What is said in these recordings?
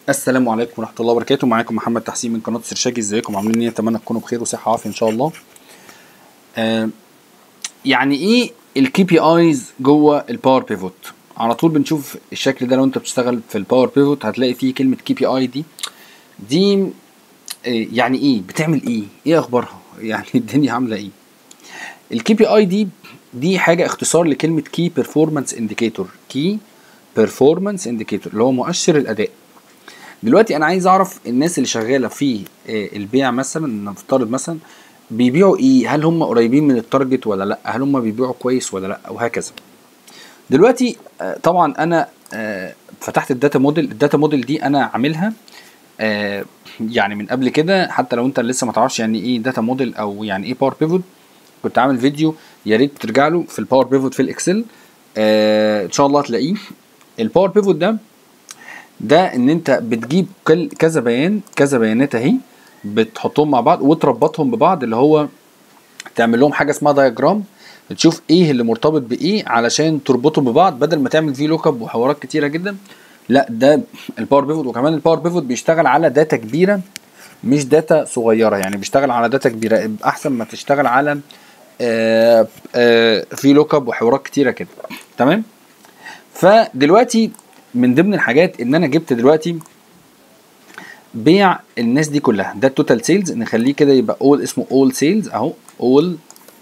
السلام عليكم ورحمه الله وبركاته معاكم محمد تحسين من قناه سرشاجي ازيكم عاملين ايه اتمنى تكونوا بخير وصحه وعافيه ان شاء الله آه يعني ايه الكي بي ايز جوه الباور بيفوت على طول بنشوف الشكل ده لو انت بتشتغل في الباور بيفوت هتلاقي فيه كلمه كي بي اي دي دي آه يعني ايه بتعمل ايه ايه اخبارها يعني الدنيا عامله ايه الكي بي اي دي دي حاجه اختصار لكلمه كي بيرفورمانس انديكيتور كي بيرفورمانس انديكيتور اللي هو مؤشر الاداء دلوقتي انا عايز اعرف الناس اللي شغاله في آه، البيع مثلا نفترض مثلا بيبيعوا ايه هل هم قريبين من التارجت ولا لا هل هم بيبيعوا كويس ولا لا وهكذا دلوقتي آه، طبعا انا آه، فتحت الداتا موديل الداتا موديل دي انا عاملها آه، يعني من قبل كده حتى لو انت لسه ما تعرفش يعني ايه داتا موديل او يعني ايه باور بيفوت كنت عامل فيديو يا ريت ترجع له في الباور بيفوت في الاكسل آه، ان شاء الله هتلاقيه الباور بيفوت ده ده ان انت بتجيب كل كذا بيان كذا بيانات اهي بتحطهم مع بعض وتربطهم ببعض اللي هو تعمل لهم حاجه اسمها دايجرام تشوف ايه اللي مرتبط بايه علشان تربطهم ببعض بدل ما تعمل فيه لوك اب وحوارات كتيره جدا لا ده الباور بيفوت وكمان الباور بيفوت بيشتغل على داتا كبيره مش داتا صغيره يعني بيشتغل على داتا كبيره احسن ما تشتغل على آه آه في لوك اب وحوارات كتيره كده تمام فدلوقتي من ضمن الحاجات ان انا جبت دلوقتي بيع الناس دي كلها ده التوتال سيلز نخليه كده يبقى اول اسمه اول سيلز اهو اول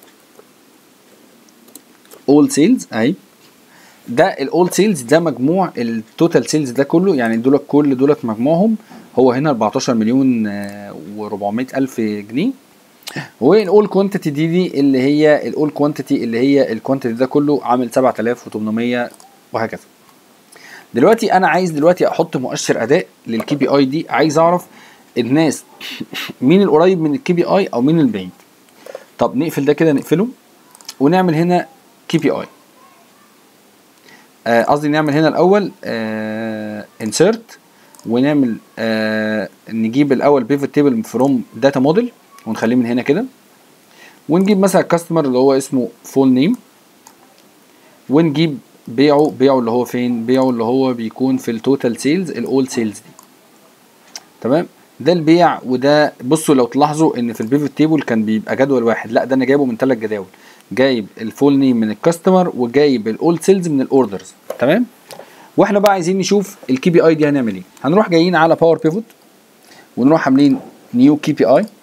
اول سيلز اهي ده الاول سيلز ده مجموع التوتال سيلز ده كله يعني دول كل دولت مجموعهم هو هنا 14 مليون و400 الف جنيه والاول كوانتيتي دي دي اللي هي الاول كوانتيتي اللي هي الكوانتيتي ده كله عامل 7800 وهكذا دلوقتي انا عايز دلوقتي احط مؤشر اداء للكي بي اي دي عايز اعرف الناس مين القريب من الكي بي اي او مين البعيد طب نقفل ده كده نقفله ونعمل هنا كي بي اي قصدي نعمل هنا الاول انسرت ونعمل آه نجيب الاول بيفوت تيبل فروم داتا موديل ونخليه من هنا كده ونجيب مثلا الكاستمر اللي هو اسمه فول نيم ونجيب بيعه بيعه اللي هو فين بيعه اللي هو بيكون في التوتال سيلز الاول سيلز دي تمام ده البيع وده بصوا لو تلاحظوا ان في البيفوت تيبل كان بيبقى جدول واحد لا ده انا جايبه من ثلاث جداول جايب الفول نيم من الكاستمر وجايب الاول سيلز من الاوردرز تمام واحنا بقى عايزين نشوف الكي بي اي دي هنعمل ايه هنروح جايين على باور بيفوت ونروح عاملين نيو كي بي اي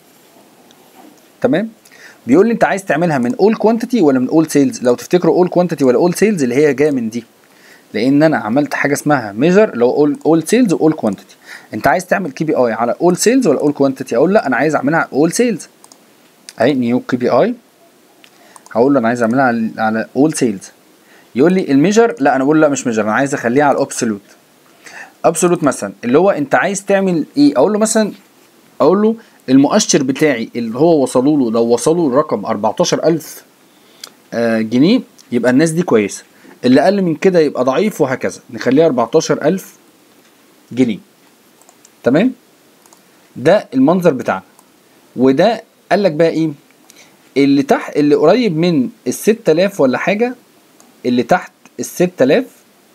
تمام بيقول لي انت عايز تعملها من اول كوانتيتي ولا من اول سيلز لو تفتكروا اول كوانتيتي ولا اول سيلز اللي هي جايه من دي لان انا عملت حاجه اسمها ميجر اللي هو اول اول سيلز واول كوانتيتي انت عايز تعمل كي بي اي على اول سيلز ولا اول كوانتيتي اقول لا انا عايز اعملها اول سيلز اهي نيو كي بي اي هقول له انا عايز اعملها على على اول سيلز يقول لي الميجر لا انا بقول لا مش ميجر انا عايز اخليها على الابسولوت ابسولوت مثلا اللي هو انت عايز تعمل ايه اقول له مثلا اقول له المؤشر بتاعي اللي هو وصلوا له لو وصلوا الرقم 14000 آه جنيه يبقى الناس دي كويسه اللي اقل من كده يبقى ضعيف وهكذا نخليها 14000 جنيه تمام ده المنظر بتاعنا وده قال لك بقى ايه اللي تحت اللي قريب من ال 6000 ولا حاجه اللي تحت ال 6000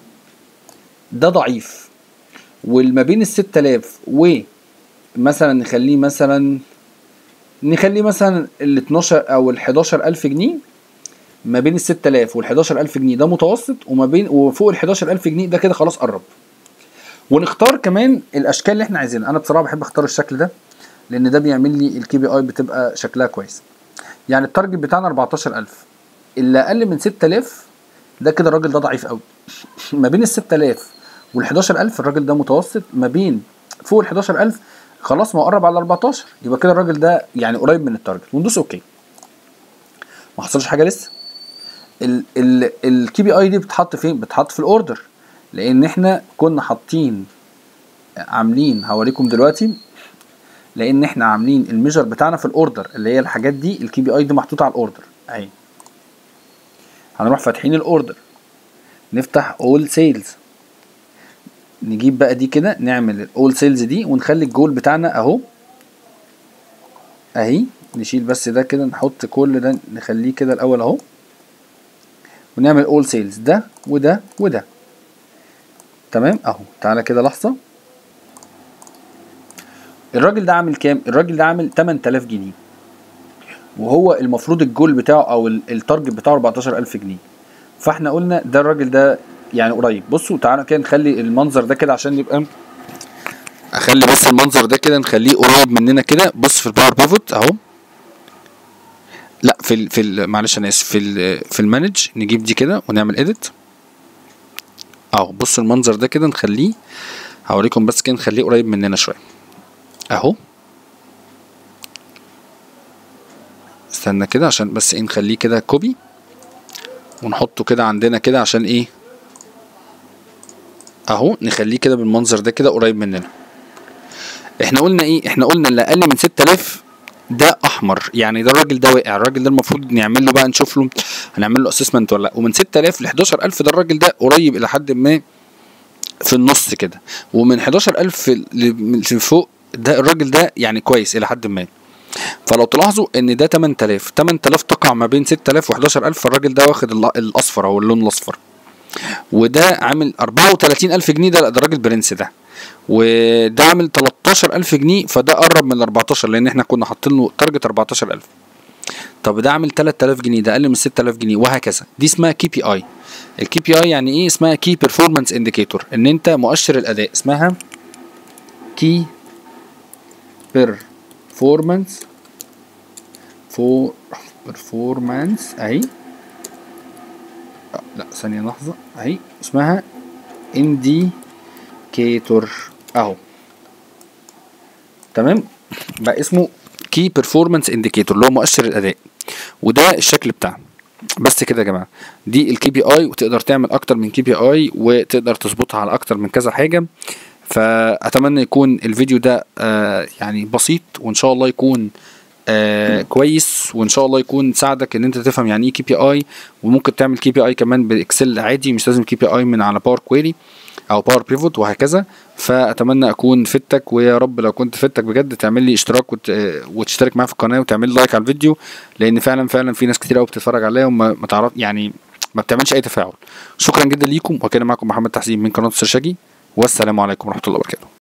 ده ضعيف والما بين ال 6000 و مثلا نخليه مثلا نخليه مثلا ال 12 او ال 11000 جنيه ما بين ال 6000 وال 11000 جنيه ده متوسط وما بين وفوق ال 11000 جنيه ده كده خلاص قرب ونختار كمان الاشكال اللي احنا عايزينها انا بصراحه بحب اختار الشكل ده لان ده بيعمل لي الكي بي اي بتبقى شكلها كويس يعني التارجت بتاعنا 14000 اللي اقل من 6000 ده كده الراجل ده ضعيف قوي ما بين ال 6000 وال 11000 الراجل ده متوسط ما بين فوق ال 11000 خلاص ما قرب على 14 يبقى كده الراجل ده يعني قريب من التارجت وندوس اوكي ما حصلش حاجه لسه الكي بي اي دي بتتحط فين بتتحط في الاوردر لان احنا كنا حاطين عاملين هوريكم دلوقتي لان احنا عاملين الميجر بتاعنا في الاوردر اللي هي الحاجات دي الكي بي اي دي محطوطه على الاوردر اهي هنروح فاتحين الاوردر نفتح اول سيلز نجيب بقى دي كده نعمل الاول سيلز دي ونخلي الجول بتاعنا اهو اهي نشيل بس ده كده نحط كل ده نخليه كده الاول اهو ونعمل اول سيلز ده وده وده تمام اهو تعالى كده لحظه الراجل ده عامل كام الراجل ده عامل 8000 جنيه وهو المفروض الجول بتاعه او ال- التارجت بتاعه 14000 جنيه فاحنا قلنا ده الراجل ده يعني قريب بصوا تعالوا كده نخلي المنظر ده كده عشان يبقى اخلي بس المنظر ده كده نخليه قريب مننا كده بص في الباور بيفوت اهو لا في ال في ال معلش انا اسف في ال في المانج نجيب دي كده ونعمل اديت اهو بص المنظر ده كده نخليه هوريكم بس كده نخليه قريب مننا شويه اهو استنى كده عشان بس ايه نخليه كده كوبي ونحطه كده عندنا كده عشان ايه اهو نخليه كده بالمنظر ده كده قريب مننا احنا قلنا ايه احنا قلنا اللي اقل من 6000 ده احمر يعني ده الراجل ده واقع الراجل ده المفروض نعمل له بقى نشوف له هنعمل له اسسمنت ولا لا ومن 6000 ل 11000 ده الراجل ده قريب الى حد ما في النص كده ومن 11000 ل- لفوق ده الراجل ده يعني كويس الى حد ما فلو تلاحظوا ان ده 8000 8000 تقع ما بين 6000 و 11000 فالراجل ده واخد ال- الاصفر او اللون الاصفر وده عامل 34000 جنيه ده لا ده راجل برنس ده وده عامل 13000 جنيه فده قرب من ال 14 لان احنا كنا حاطين له تارجت 14000 طب ده عامل 3000 جنيه ده اقل من 6000 جنيه وهكذا دي اسمها كي بي اي الكي بي اي يعني ايه اسمها كي بيرفورمانس انديكيتور ان انت مؤشر الاداء اسمها كي بيرفورمانس فور بيرفورمانس اهي آه، لا ثانية لحظة اهي اسمها انديكيتور اهو تمام بقى اسمه كي بيرفورمانس انديكيتور اللي هو مؤشر الاداء وده الشكل بتاعه بس كده يا جماعه دي الكي بي اي وتقدر تعمل اكتر من كي بي اي وتقدر تظبطها على اكتر من كذا حاجه فاتمنى يكون الفيديو ده آه يعني بسيط وان شاء الله يكون آه كويس وان شاء الله يكون ساعدك ان انت تفهم يعني ايه كي بي اي وممكن تعمل كي بي اي كمان باكسل عادي مش لازم كي بي اي من على باور كويري او باور بيفوت وهكذا فاتمنى اكون فدتك ويا رب لو كنت فدتك بجد تعمل لي اشتراك وت... وتشترك معايا في القناه وتعمل لايك على الفيديو لان فعلا فعلا في ناس كتير قوي بتتفرج عليا وما ما تعرف يعني ما بتعملش اي تفاعل شكرا جدا ليكم وكان معكم محمد تحسين من قناه السرشاجي والسلام عليكم ورحمه الله وبركاته